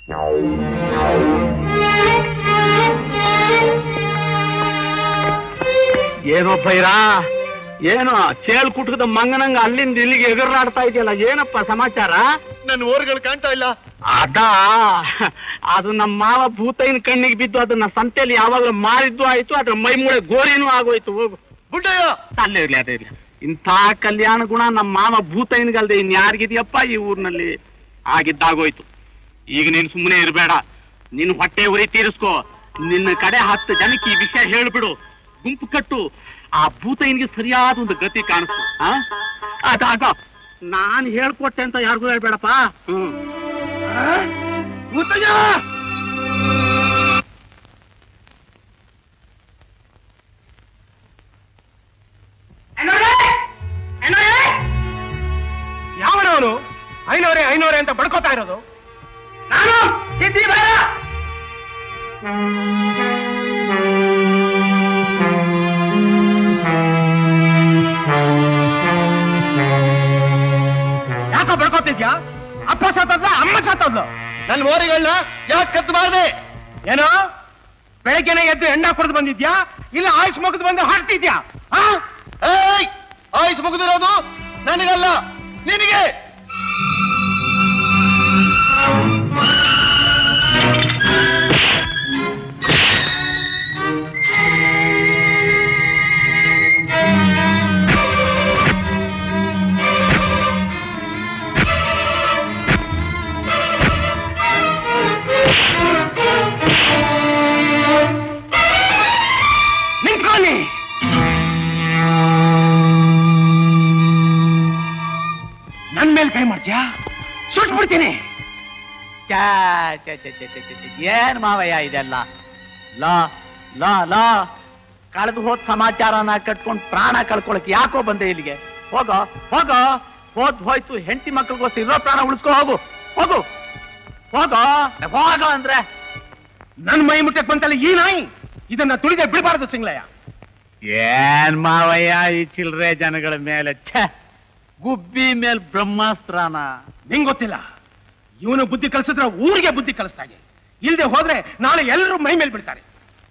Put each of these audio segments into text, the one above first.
ಏನೋ ಭೈರಾ ಏನೋ ಚೇಳ್ ಕುಟುಕದ ಮಂಗನಂಗ ಅಲ್ಲಿಂದ ಇಲ್ಲಿಗೆ ಎಗರಾಡ್ತಾ ಇದೆಯಲ್ಲ ಏನಪ್ಪ ಸಮಾಚಾರ ನನ್ನ ಓರ್ಗಳು ಕಾಣ್ತಾ ಇಲ್ಲ ಅದ ಅದು ನಮ್ಮ ಮಾವ ಭೂತೈನ ಕಣ್ಣಿಗೆ ಬಿದ್ದು ಅದನ್ನ ಸಂತೆಯಲ್ಲಿ ಯಾವಾಗಲೂ ಮಾರಿದ್ದು ಆಯ್ತು ಅದ್ರ ಮೈ ಮೂಳೆ ಗೋರಿನೂ ಆಗೋಯ್ತು ಹೋಗು ಬುಡ್ಡಯ್ಯ ಅಲ್ಲೇ ಇರ್ಲಿ ಅದೇ ಇರ್ಲಿ ಇಂಥ ಕಲ್ಯಾಣ ಗುಣ ನಮ್ಮ ಮಾವ ಭೂತೈನ್ಗಲ್ದೆ ಇನ್ ಯಾರಿಗಿದೆಯಪ್ಪ ಈ ಊರಿನಲ್ಲಿ ಆಗಿದ್ದಾಗೋಯ್ತು ಈಗ ನೀನು ಸುಮ್ಮನೆ ಇರಬೇಡ ನಿನ್ನ ಹೊಟ್ಟೆ ಉರಿ ತೀರಿಸ್ಕೋ ನಿನ್ನ ಕಡೆ ಹತ್ತು ಜನಕ್ಕೆ ಈ ವಿಷಯ ಹೇಳ್ಬಿಡು ಗುಂಪು ಕಟ್ಟು ಆ ಭೂತೈನ್ಗೆ ಸರಿಯಾದ ಒಂದು ಗತಿ ಕಾಣಿಸ್ತು ಆ ಅದಾಗ ನಾನು ಹೇಳ್ಕೊಟ್ಟೆ ಅಂತ ಯಾರಿಗೂ ಹೇಳ್ಬೇಡಪ್ಪ ಹ್ಮ್ ಭೂತಯ್ಯ ಯಾವನವನು ಐನೂರೇ ಐನೂರೇ ಅಂತ ಬಡ್ಕೋತಾ ಇರೋದು ನಾನು ಸಿದ್ಧಿ ಬೇಡ ಯಾಕೋ ಬಡ್ಕೋತಿದ್ಯಾ ಅಪ್ಪ ಸತ್ತದ್ಲ ಅಮ್ಮ ಸತ್ತದ್ಲು ನನ್ನ ಓರಿಗಳನ್ನ ಯಾಕೆ ಕತ್ತು ಮಾಡಿದೆ ಏನೋ ಬೆಳಗ್ಗೆನೆ ಎದ್ದು ಹೆಣ್ಣ ಕುಡಿದು ಬಂದಿದ್ಯಾ ಇಲ್ಲ ಆಯುಷ್ ಮುಗಿದು ಬಂದು ಹಾಡ್ತಿದ್ಯಾ ಆ? ಏಯ್ ಆಯುಸ್ ಮುಗಿದಿರೋದು ನನಗಲ್ಲ ನಿನಗೆ ನಿಂತ್ಕೊಳ್ಳಿ ನನ್ ಮೇಲೆ ಕೈ ಮಾಡ್ತೀಯಾ ಸುಟ್ಬಿಡ್ತೀನಿ ಛೇ, ಛೇ, ಛೇ, ಛೇ, ಛೇ, ಛೇ, ಛೇ, ಏನ್ ಮಾವಯ್ಯ ಇದೆಲ್ಲ ಲಾ ಲಾ ಲಾ ಕಳೆದು ಹೋದ್ ಸಮಾಚಾರನ ಕಟ್ಕೊಂಡು ಪ್ರಾಣ ಕಳ್ಕೊಳಕ್ ಯಾಕೋ ಬಂದೆ ಇಲ್ಲಿಗೆ ಹೋಗೋ ಹೋಗೋ ಹೋದ್ ಹೋಯ್ತು ಹೆಂಡತಿ ಮಕ್ಳಿಗೋಸ್ಕರ ಇರೋ ಪ್ರಾಣ ಉಳಿಸ್ಕೊ ಹೋಗು ಹೋಗು ಹೋಗೋ ಹೋಗೋ ಅಂದ್ರೆ ನನ್ ಮೈ ಮುಟ್ಟಕ್ ಬಂತಲ್ಲ ಈ ನಾಯಿ ಇದನ್ನ ತುಳಿದೆ ಬಿಡಬಾರದು ಸಿಂಗ್ಲಯ್ಯ ಏನ್ ಮಾವಯ್ಯ ಈ ಚಿಲ್ರೆ ಜನಗಳ ಮೇಲೆ ಛೇ ಗುಬ್ಬಿ ಮೇಲ್ ಬ್ರಹ್ಮಾಸ್ತ್ರನ ನಿಂಗ್ ಗೊತ್ತಿಲ್ಲ ಇವನು ಬುದ್ಧಿ ಕಲಿಸಿದ್ರೆ ಊರಿಗೆ ಬುದ್ಧಿ ಕಲಿಸ್ತಾಗೆ ಇಲ್ದೆ ಹೋದ್ರೆ ನಾಳೆ ಎಲ್ಲರೂ ಮೈ ಮೇಲೆ ಬಿಡ್ತಾರೆ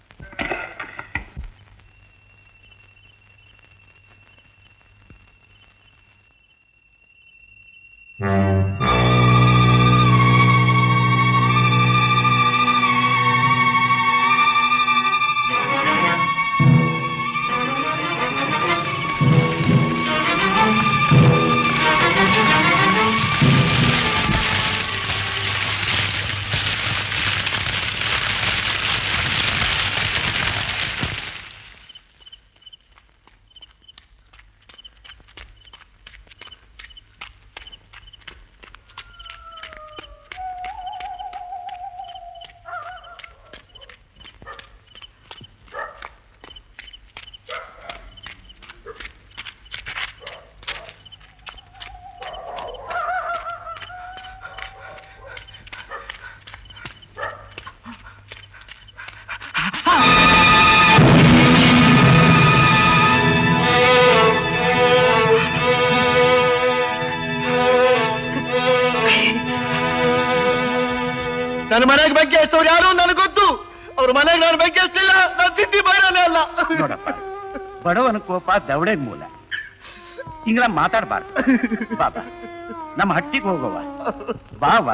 ನನ್ನ ಮನೆಗೆ ಬೆಂಕಿ ಹಚ್ತವ್ರು ಯಾರು ನನಗೆ ಗೊತ್ತು ಅವ್ರ ಮನೆಗೆ ನಾನು ಬೆಂಕಿ ಹಚ್ತಿಲ್ಲ ನಾನು ಸಿದ್ಧಿ ಬೈರಾನೇ ಅಲ್ಲ ನೋಡಪ್ಪ ಬಡವನ ಕೋಪ ದವಡೆಗ್ ಮೂಲ ಹಿಂಗಳ ಮಾತಾಡ್ಬಾರ್ದು ಬಾಬಾ ನಮ್ಮ ಹಟ್ಟಿಗೆ ಹೋಗೋವ ಬಾವಾ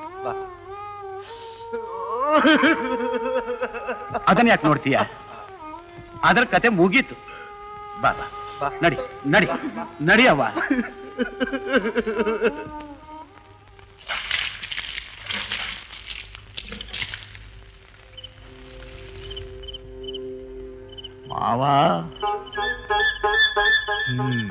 ಅದನ್ನ ಯಾಕೆ ನೋಡ್ತೀಯ ಅದರ ಕತೆ ಮುಗೀತು ಬಾಬಾ ನಡಿ ನಡಿ ನಡಿ ಅವ್ವ ಮಾವಾ ಹ್ಮ್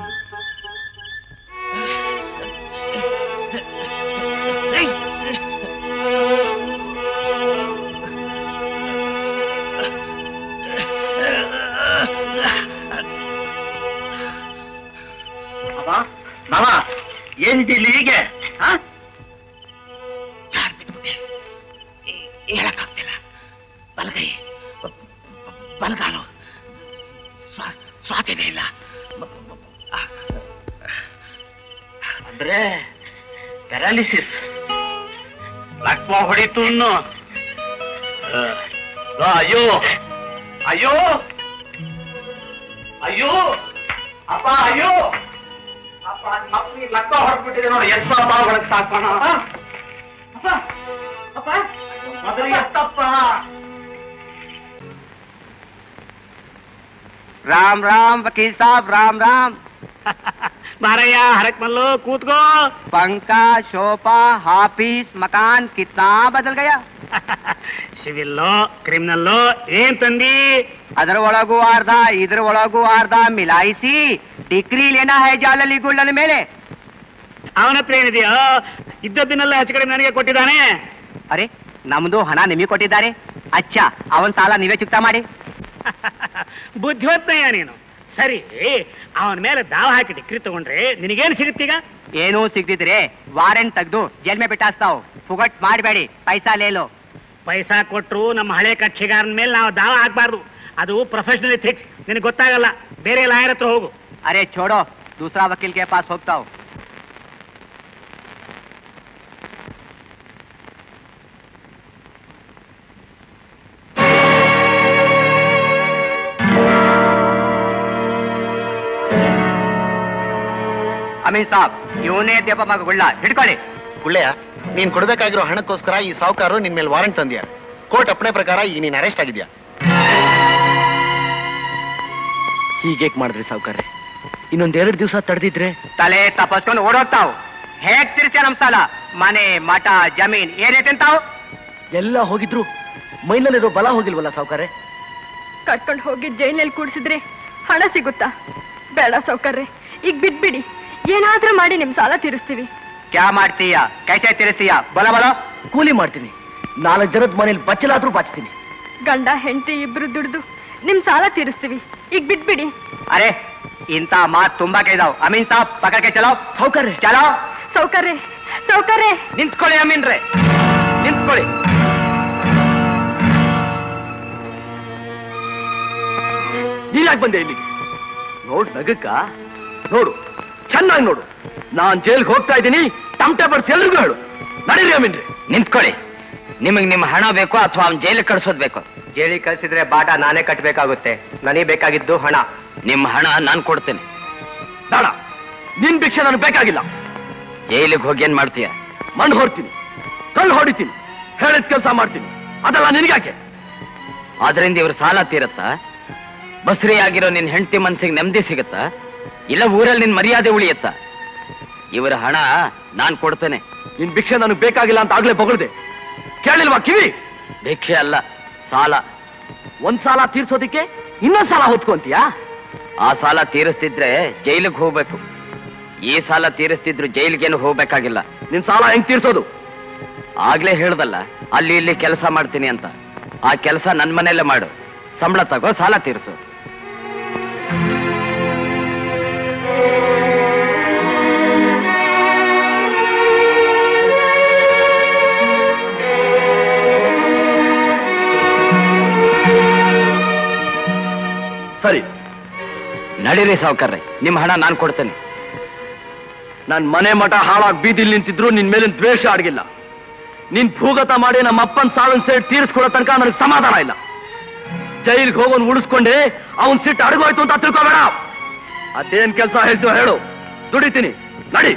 ಮಾವ ಏನಿದಿಲ್ಲ ಹೀಗೆ ಹಾ ಚಾರ್ ಬಿದ್ಬಿಟ್ಟೆ ಹೇಳಕ್ಕಾಗ್ತಿಲ್ಲ ಬಲಗೈ ಬಲಗಾಲು ಸ್ವಾ- ಸ್ವಾಧೀನ ಇಲ್ಲ ಅಂದ್ರೆ ಪ್ಯಾರಾಲಿಸಿಸ್ ಲಕ್ಷ್ಮ ಹೊಡಿತು ಇನ್ನು ಆ, ಆ, ಅಯ್ಯೋ ಅಯ್ಯೋ ಅಯ್ಯೋ ಅಪ್ಪ ಅಯ್ಯೋ ಅಪ್ಪ ಮಕ್ಕಳಿಗೆ ಲಕ್ಕ ಹೊರಟ್ಬಿಟ್ಟಿದೆ ನೋಡಿ ಎಷ್ಟ ಬಾವುಗಳಿಗೆ ಸಾಕೋಣ ಅಪ್ಪ ಅಪ್ಪ ಮೊದಲಿಗೆ ಎಷ್ಟಪ್ಪ राम राम वकील साहब राम राम ಮಾರಯ್ಯ ಹರಕ್ ಮಲ್ಲು ಕೂತ್ಕೋ पंखा शोफा हाफिस मकान कितना बदल गया ಸಿವಿಲ್ಲೋ ಕ್ರಿಮಿನಲ್ಲೋ ಏನ್ ತಂದಿ ಅದರ ಒಳಗೂ ಅರ್ಧ ಇದ್ರ ಒಳಗೂ ಅರ್ಧ ಮಿಲಾಯಿಸಿ ಡಿಗ್ರಿ ಲೇನಾ ಹೈ ಜಾಲಲಿ ಗುಳ್ಳನ ಮೇಲೆ ಅವನ ಹತ್ರ ಏನಿದೆಯೋ ಇದ್ದದ್ದನ್ನೆಲ್ಲ ಹೆಚ್ಚು ಕಡೆ ನನಗೆ ಕೊಟ್ಟಿದ್ದಾನೆ ಅರೆ ನಮ್ದು ಹಣ ನಿಮಗೆ ಕೊಟ್ಟಿದ್ದಾರೆ ಅಚ್ಚ ಅವನ್ ಸಾಲ ನೀವೇ ಚುಕ್ತಾ ಮಾಡಿ ಬುದ್ಧಿವಂತಯ್ಯ ನೀನು ಸರಿ ಅವನ ಮೇಲೆ ದಾವ ಹಾಕಿ ಡಿಗ್ರಿ ತಗೊಂಡ್ರೆ ನಿನಗೇನು ಸಿಗುತ್ತೀಗ ಏನೂ ಸಿಗ್ದಿದ್ರೆ ವಾರೆಂಟ್ ತೆಗ್ದು ಜೈಲ್ ಮೇ ಬಿಟ್ಟಾಸ್ತಾವ್ ಫುಗಟ್ ಮಾಡಬೇಡಿ ಪೈಸಾ ಲೇಲೋ ಪೈಸಾ ಕೊಟ್ರು ನಮ್ಮ ಹಳೆ ಕಕ್ಷಿಗಾರನ ಮೇಲೆ ನಾವು ದಾವ ಹಾಕ್ಬಾರ್ದು ಅದು ಪ್ರೊಫೆಷನಲ್ ಎಥಿಕ್ಸ್ ನಿನಗೆ ಗೊತ್ತಾಗಲ್ಲ ಬೇರೆ ಲಾಯರ್ ಹತ್ರ ಹೋಗು अरे छोड़ो दूसरा वकील के पास होता हूँ ಅಮೀನ್ ಸಾಬ್ ಇವನೇ ದೇಪ ಮಗ ಗುಳ್ಳ ಹಿಡ್ಕೊಳ್ಳಿ ಗುಳ್ಳೆಯ ನೀನ್ ಕೊಡ್ಬೇಕಾಗಿರೋ ಹಣಕ್ಕೋಸ್ಕರ ಈ ಸಾವುಕಾರರು ನಿನ್ ಮೇಲೆ ವಾರೆಂಟ್ ತಂದ್ಯಾ ಕೋರ್ಟ್ ಅಪ್ಪಣೆ ಪ್ರಕಾರ ಈಗ ನೀನ್ ಅರೆಸ್ಟ್ ಆಗಿದ್ಯಾ ಹೀಗೇಕ್ ಮಾಡಿದ್ರಿ ಸಾವುಕಾರ್ರೆ ಇನ್ನೊಂದೆರಡು ದಿವಸ ತಡೆದಿದ್ರೆ ತಲೆ ತಪಸ್ಕೊಂಡು ಓಡೋಗ್ತಾವ್ ಹೇಗ್ ತಿರ್ಸ್ಯ ನಮ್ ಸಾಲ ಮನೆ ಮಠ ಜಮೀನ್ ಏನೇ ತಿಂತಾವ್ ಎಲ್ಲ ಹೋಗಿದ್ರು ಮೈನಲ್ಲಿರೋ ಬಲ ಹೋಗಿಲ್ವಲ್ಲ ಸಾವುಕಾರ್ರೆ ಕರ್ಕೊಂಡು ಹೋಗಿ ಜೈಲಲ್ಲಿ ಕೂಡಿಸಿದ್ರೆ ಹಣ ಸಿಗುತ್ತಾ ಬೇಡ ಸೌಕರ್ರೆ ಈಗ ಬಿಟ್ಬಿಡಿ ಏನಾದ್ರೂ ಮಾಡಿ ನಿಮ್ ಸಾಲ ತೀರಿಸ್ತೀವಿ ಕ್ಯಾ ಮಾಡ್ತೀಯ ಕೈಸೆ ತಿರ್ಸ್ತೀಯ ಬಲ ಬಲ ಕೂಲಿ ಮಾಡ್ತೀನಿ ನಾಲ್ಕು ಜನದ ಮನೇಲಿ ಬಚ್ಚಲಾದ್ರೂ ಬಾಚ್ತೀನಿ ಗಂಡ ಹೆಂಡತಿ ಇಬ್ರು ದುಡ್ದು ನಿಮ್ ಸಾಲ ತೀರಿಸ್ತೀವಿ ಈಗ ಬಿಟ್ಬಿಡಿ ಅರೆ ಇಂತ ಮಾತ್ ತುಂಬಾ ಕೇಳಿದಾವ್ ಅಮೀನ್ ಸಾಬ್ ಪಕಡ್ಕೆ ಚಲೋ ಸಾವುಕಾರ್ರೆ ಚಲೋ ಸೌಕರ್ರೆ ಸೌಕರ್ರೆ ನಿಂತ್ಕೊಳ್ಳಿ ಅಮೀನ್ರೆ ನಿಂತ್ಕೊಳ್ಳಿ ನೀನ್ಯಾಕೆ ಬಂದೆ ಇಲ್ಲಿಗೆ ನೋಡ್ ನಗಕ್ಕ ನೋಡು ಚೆನ್ನಾಗಿ ನೋಡು ನಾನ್ ಜೈಲ್ಗೆ ಹೋಗ್ತಾ ಇದ್ದೀನಿ ಟಮಟೆ ಬಡ್ಸಿ ಎಲ್ರಿಗೂ ಹೇಳು ನಡೀರಿ ಅಮೀನ್ರೆ ನಿಂತ್ಕೊಳ್ಳಿ ನಿಮಗ್ ನಿಮ್ಮ ಹಣ ಬೇಕು ಅಥವಾ ಅವ್ನ ಜೈಲಿಗೆ ಕಳ್ಸೋದ್ ಬೇಕು ಜೈಲಿಗೆ ಕಳ್ಸಿದ್ರೆ ಬಾಟ ನಾನೇ ಕಟ್ಬೇಕಾಗುತ್ತೆ ನನಗೆ ಬೇಕಾಗಿದ್ದು ಹಣ ನಿಮ್ಮ ಹಣ ನಾನ್ ಕೊಡ್ತೇನೆ ಬೇಡ ನಿನ್ ಭಿಕ್ಷೆ ನನಗೆ ಬೇಕಾಗಿಲ್ಲ ಜೈಲಿಗೆ ಹೋಗಿ ಏನ್ ಮಾಡ್ತೀಯ ಮಣ್ಣು ಹೊರ್ತೀನಿ ಕಲ್ಲು ಹೊಡಿತೀನಿ ಹೇಳಿದ ಕೆಲಸ ಮಾಡ್ತೀನಿ ಅದೆಲ್ಲ ನಿನಗ್ಯಾಕೆ ಆದ್ರಿಂದ ಇವ್ರ ಸಾಲ ತೀರತ್ತಾ ಬಸ್ರಿ ಆಗಿರೋ ನಿನ್ ಹೆಂಡತಿ ಮನ್ಸಿಗೆ ನೆಮ್ಮದಿ ಸಿಗತ್ತಾ ಇಲ್ಲ ಊರಲ್ಲಿ ನಿನ್ ಮರ್ಯಾದೆ ಉಳಿಯತ್ತಾ ಇವರ ಹಣ ನಾನ್ ಕೊಡ್ತೇನೆ ನಿನ್ ಭಿಕ್ಷೆ ನನಗೆ ಬೇಕಾಗಿಲ್ಲ ಅಂತ ಆಗ್ಲೇ ಬಗಳ್ದೆ ಕೇಳಿಲ್ವಾ ಕಿವಿ ಭಿಕ್ಷೆ ಅಲ್ಲ ಸಾಲ ಒಂದ್ ಸಾಲ ತೀರ್ಸೋದಿಕ್ಕೆ ಇನ್ನೊಂದ್ ಸಾಲ ಹೊತ್ಕೊಂತೀಯಾ ಆ ಸಾಲ ತೀರಿಸ್ತಿದ್ರೆ ಜೈಲಿಗೆ ಹೋಗ್ಬೇಕು ಈ ಸಾಲ ತೀರಿಸ್ತಿದ್ರು ಜೈಲಿಗೇನು ಹೋಗ್ಬೇಕಾಗಿಲ್ಲ ನಿನ್ ಸಾಲ ಹೆಂಗ್ ತೀರ್ಸೋದು ಆಗ್ಲೇ ಹೇಳ್ದಲ್ಲ ಅಲ್ಲಿ ಇಲ್ಲಿ ಕೆಲಸ ಮಾಡ್ತೀನಿ ಅಂತ ಆ ಕೆಲಸ ನನ್ ಮನೆಯಲ್ಲೇ ಮಾಡು ಸಂಬಳ ತಗೋ ಸಾಲ ತೀರಿಸು ಸರಿ ನಡೀರಿ ಸಾವುಕಾರ್ರೆ ನಿಮ್ ಹಣ ನಾನ್ ಕೊಡ್ತೇನೆ ನನ್ ಮನೆ ಮಠ ಹಾಳಾಗ್ ಬೀದಿಲ್ ನಿಂತಿದ್ರು ನಿನ್ ಮೇಲಿನ ದ್ವೇಷ ಅಡಗಿಲ್ಲ ನೀನ್ ಭೂಗತ ಮಾಡಿ ನಮ್ಮ ಅಪ್ಪನ್ ಸಾವಿನ ಸೇಟ್ ತೀರಿಸ್ಕೊಡೋ ತನಕ ನನಗೆ ಸಮಾಧಾನ ಇಲ್ಲ ಜೈಲ್ಗೆ ಹೋಗೋನ್ ಉಳಿಸ್ಕೊಂಡೆ ಅವನ್ ಸಿಟ್ಟು ಅಡಗೋಯ್ತು ಅಂತ ತಿಳ್ಕೊಬೇಡ ಅದೇನ್ ಕೆಲಸ ಹೇಳ್ತೀವೋ ಹೇಳು ದುಡಿತೀನಿ ನಡಿ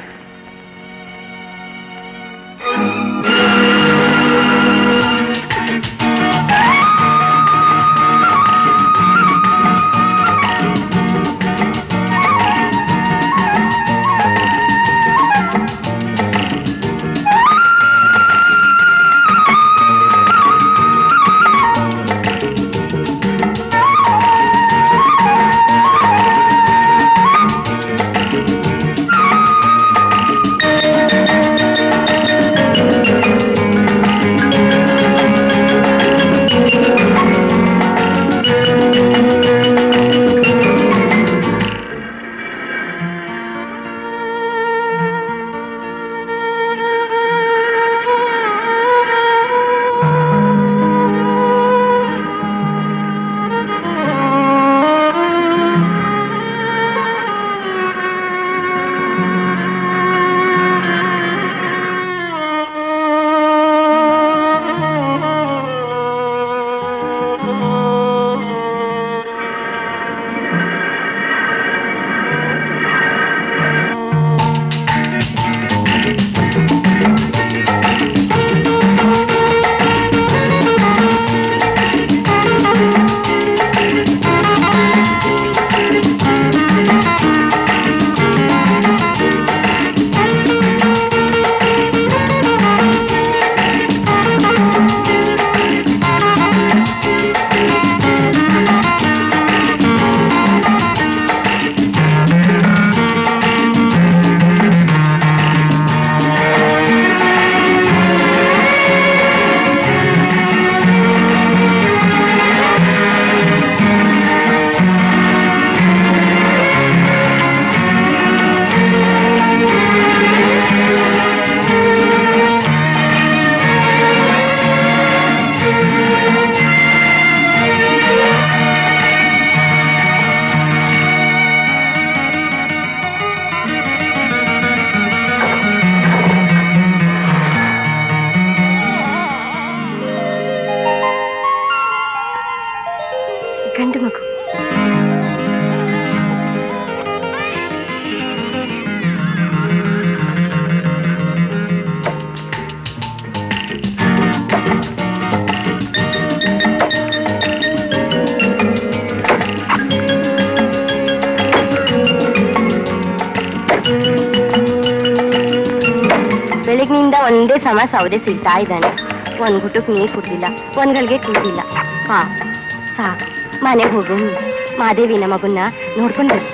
ಬೆಳಗ್ನಿಂದ ಒಂದೇ ಸಮ ಸೌದೆ ಸಿಗ್ತಾ ಇದ್ದಾನೆ ಒಂದ್ ಗುಟಕ್ ನೀರ್ ಕುಡ್ದಿಲ್ಲ ಒಂದ್ ಗಳಿಗೆ ಕೂತಿಲ್ಲ ಹಾ ಸಾಕು ಮನೆಗೆ ಹೋಗು ಮಾದೇವಿನ ಮಗುನ್ನ ನೋಡ್ಕೊಂಡು ಬನ್ನಿ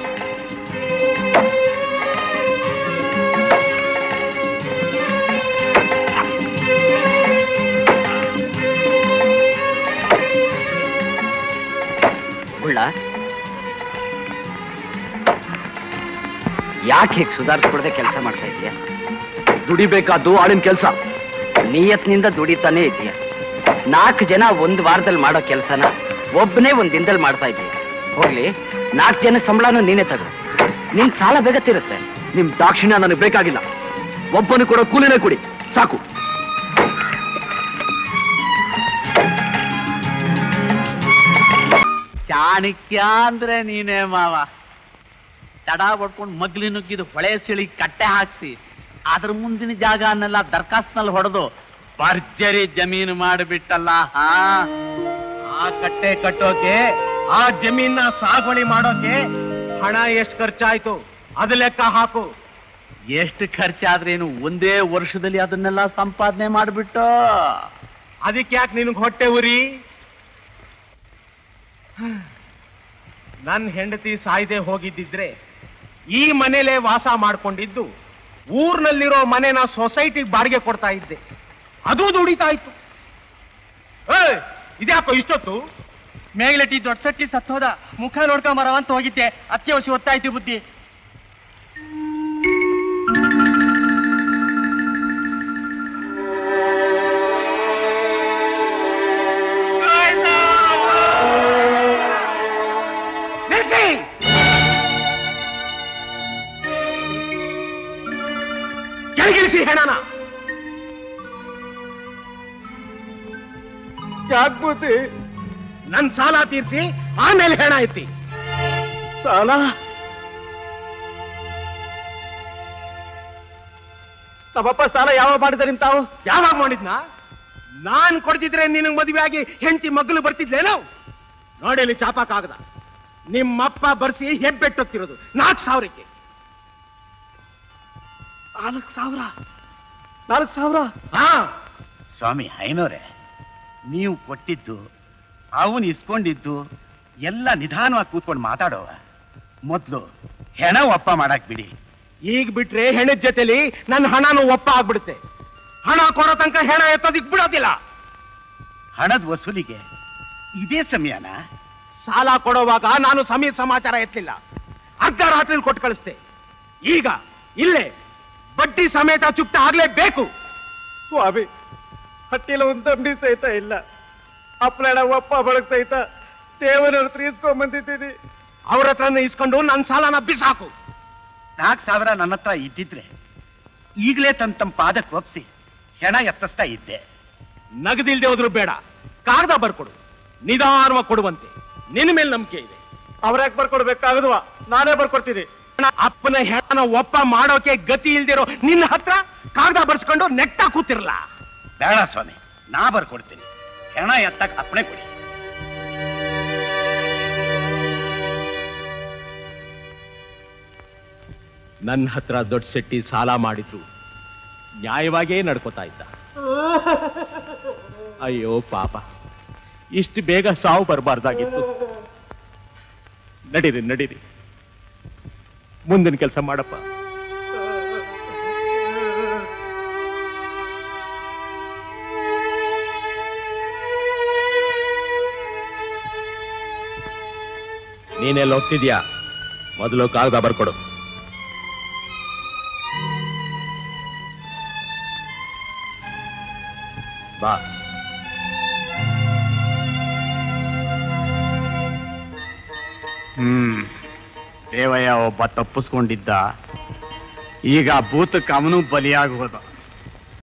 ಗುಳ್ಳ ಯಾಕೆ ಹೀಗೆ ಸುಧಾರಿಸ್ಕೊಡದೆ ಕೆಲಸ ಮಾಡ್ತಾ ಇದೀಯ ದುಡಿಬೇಕಾದ್ದು ಆಳಿನ ಕೆಲಸ ನಿಯತ್ನಿಂದ ದುಡಿತಾನೆ ಇದೀಯ ನಾಲ್ಕು ಜನ ಒಂದ್ ವಾರದಲ್ಲಿ ಮಾಡೋ ಕೆಲಸನ ಒಬ್ಬನೇ ಒಂದ್ ದಿನದಲ್ಲಿ ಮಾಡ್ತಾ ಇದ್ದೀಯ ಹೋಗ್ಲಿ ನಾಲ್ಕು ಜನ ಸಂಬಳನೂ ನೀನೇ ತಗೋ ನಿನ್ ಸಾಲ ಬೇಗ ತೀರುತ್ತೆ ನಿಮ್ ದಾಕ್ಷಿಣ್ಯ ನನಗೆ ಬೇಕಾಗಿಲ್ಲ ಒಬ್ಬನು ಕೊಡೋ ಕೂಲಿನೇ ಕೊಡಿ ಸಾಕು ಚಾಣಕ್ಯ ಅಂದ್ರೆ ನೀನೇ ಮಾವ ತಡ ಪಡ್ಕೊಂಡು ಮಗ್ಲಿ ನುಗ್ಗಿದು ಹೊಳೆ ಸಿಳಿ ಕಟ್ಟೆ ಹಾಕ್ಸಿ ಅದ್ರ ಮುಂದಿನ ಜಾಗ ಅನ್ನೆಲ್ಲ ದರ್ಖಾಸ್ತ್ನಲ್ಲಿ ಹೊಡೆದು ಭರ್ಜರಿ ಜಮೀನು ಮಾಡಿಬಿಟ್ಟಲ್ಲ ಹಾ ಆ ಕಟ್ಟೆ ಕಟ್ಟೋಕೆ ಆ ಜಮೀನ ಸಾಗುವಳಿ ಮಾಡೋಕೆ ಹಣ ಎಷ್ಟು ಖರ್ಚಾಯ್ತು ಅದು ಲೆಕ್ಕ ಹಾಕು ಎಷ್ಟು ಖರ್ಚಾದ್ರೇನು ಒಂದೇ ವರ್ಷದಲ್ಲಿ ಅದನ್ನೆಲ್ಲ ಸಂಪಾದನೆ ಮಾಡಿಬಿಟ್ಟು ಅದಕ್ಕೆ ಯಾಕೆ ನಿನಗೆ ಹೊಟ್ಟೆ ಉರಿ ನನ್ನ ಹೆಂಡತಿ ಸಾಯ್ದೆ ಹೋಗಿದ್ದಿದ್ರೆ ಈ ಮನೇಲೆ ವಾಸ ಮಾಡ್ಕೊಂಡಿದ್ದು ಊರ್ನಲ್ಲಿರೋ ಮನೆನ ಸೊಸೈಟಿಗೆ ಬಾಡಿಗೆ ಕೊಡ್ತಾ ಇದ್ದೆ ಅದು ದುಡಿತಾ ಇತ್ತು ಏಯ್, ಇದ್ಯಾಕೋ ಇಷ್ಟೊತ್ತು ಮೇಗ್ಲಟ್ಟಿ ದೊಡ್ಡ ಸಟ್ಟಿ ಸತ್ತೋದ ಮುಖ ನೋಡ್ಕೊಂಡ್ ಬರವಂತ ಹೋಗಿದ್ದೆ ಅತ್ಯವಶ್ಯ ಒತ್ತಾಯ್ತು ಬುದ್ಧಿ ನಿಲ್ಸಿ ಕೆಳಗಿಳಿಸಿ ಹೆಣನ ಯಾಕ್ಬೋತಿ ನನ್ ಸಾಲ ತೀರ್ಸಿ ಆಮೇಲೆ ಹೆಣ ಎತ್ತಿ ಸಾಲ ತಮ್ಮಪ್ಪ ಸಾಲ ಯಾವಾಗ ಮಾಡಿದ ನಿಮ್ ತಾವು ಯಾವಾಗ ಮಾಡಿದ್ನ ನಾನ್ ಕೊಡ್ತಿದ್ರೆ ನಿನಗ್ ಮದುವೆ ಆಗಿ ಹೆಂಡತಿ ಮಗ್ಳು ಬರ್ತಿದ್ಲೇನೋ ನೋಡಲಿ ಚಾಪ ಕಾಗದ ನಿಮ್ಮಪ್ಪ ಬರ್ಸಿ ಹೆಬ್ಬೆಟ್ಟೊತ್ತಿರೋದು ನಾಲ್ಕು ಸಾವಿರಕ್ಕೆ ನಾಲ್ಕು ಸಾವಿರ ನಾಲ್ಕು ಸಾವಿರ ಹಾ ಸ್ವಾಮಿ ಐನೋರೆ ನೀವು ಕೊಟ್ಟಿದ್ದು ಅವನು ಇಸ್ಕೊಂಡಿದ್ದು ಎಲ್ಲ ನಿಧಾನವಾಗಿ ಕೂತ್ಕೊಂಡು ಮಾತಾಡೋವ ಮೊದ್ಲು ಹೆಣ ಒಪ್ಪ ಮಾಡಕ್ ಬಿಡಿ ಈಗ ಬಿಟ್ರೆ ಹೆಣದ ಜೊತೆಲಿ ನನ್ನ ಹಣನು ಒಪ್ಪ ಆಗ್ಬಿಡುತ್ತೆ ಹಣ ಕೊಡೋ ತನಕ ಹೆಣ ಎತ್ತೋದಿಕ್ ಬಿಡೋದಿಲ್ಲ ಹಣದ ವಸೂಲಿಗೆ ಇದೇ ಸಮಯನ ಸಾಲ ಕೊಡುವಾಗ ನಾನು ಸಮಯ ಸಮಾಚಾರ ಎತ್ತಲಿಲ್ಲ ಅರ್ಧ ರಾತ್ರಿ ಕೊಟ್ಟು ಕಳಿಸ್ತೆ ಈಗ ಇಲ್ಲೇ ಬಡ್ಡಿ ಸಮೇತ ಚುಕ್ತ ಆಗ್ಲೇಬೇಕು ಸ್ವಾಮಿ ಹಟ್ಟಿಲ ಒಂದು ತಂಬಿ ಸಹಿತ ಇಲ್ಲ ಅಪ್ಪಳ ಒಪ್ಪ ಬಳಗ್ ಸಹಿತ ದೇವರ ಹತ್ರ ಇಸ್ಕೊಂಡ್ ಬಂದಿದ್ದೀನಿ ಅವ್ರ ಹತ್ರನೇ ಇಸ್ಕೊಂಡು ನನ್ನ ಸಾಲನ ಬಿಸಾಕು ನಾಲ್ಕು ಸಾವಿರ ನನ್ನ ಹತ್ರ ಇದ್ದಿದ್ರೆ ಈಗಲೇ ತಮ್ಮ ತಮ್ಮ ಪಾದಕ್ಕೆ ಒಪ್ಸಿ ಹೆಣ ಎತ್ತಿಸ್ತಾ ಇದ್ದೆ ನಗದಿಲ್ದೆ ಹೋದ್ರು ಬೇಡ ಕಾಗದ ಬರ್ಕೊಡು ನಿಧಾನವಾಗಿ ಕೊಡುವಂತೆ ನಿನ್ನ ಮೇಲೆ ನಂಬಿಕೆ ಇದೆ ಅವ್ರ್ಯಾಕೆ ಬರ್ಕೊಡ್ಬೇಕಾಗದ್ವಾ ನಾನೇ ಬರ್ಕೊಡ್ತೀನಿ ಅಪ್ಪನ ಹೆಣನ ಒಪ್ಪ ಮಾಡೋಕೆ ಗತಿ ಇಲ್ದಿರೋ ನಿನ್ನ ಹತ್ರ ಕಾಗದ ಬರ್ಸ್ಕೊಂಡು ನೆಟ್ಟ ಕೂತಿರಲ್ಲ ಬೇಡ ಸ್ವಾಮಿ ನಾ ಬರ್ಕೊಡ್ತೀನಿ ಹೆಣ ಎತ್ತಕ್ ಅಪ್ಪಣೆ ಕೊಡಿ ನನ್ನ ಹತ್ರ ದೊಡ್ಡ ಶೆಟ್ಟಿ ಸಾಲ ಮಾಡಿದ್ರು ನ್ಯಾಯವಾಗೇ ನಡ್ಕೋತಾ ಇದ್ದ ಅಯ್ಯೋ ಪಾಪ ಇಷ್ಟು ಬೇಗ ಸಾವು ಬರಬಾರ್ದಾಗಿತ್ತು ನಡೀರಿ ನಡೀರಿ ಮುಂದಿನ ಕೆಲಸ ಮಾಡಪ್ಪ ನೀನೆಲ್ಲ ಹೋಗ್ತಿದ್ಯಾ ಮೊದಲು ಕಾಗದ ಬರ್ಕೊಡು ಬಾ ಹ್ಮ್ ದೇವಯ್ಯ ಒಬ್ಬ ತಪ್ಪಿಸ್ಕೊಂಡಿದ್ದ ಈಗ ಭೂತಕ್ಕೆ ಅವನು ಬಲಿಯಾಗುವುದು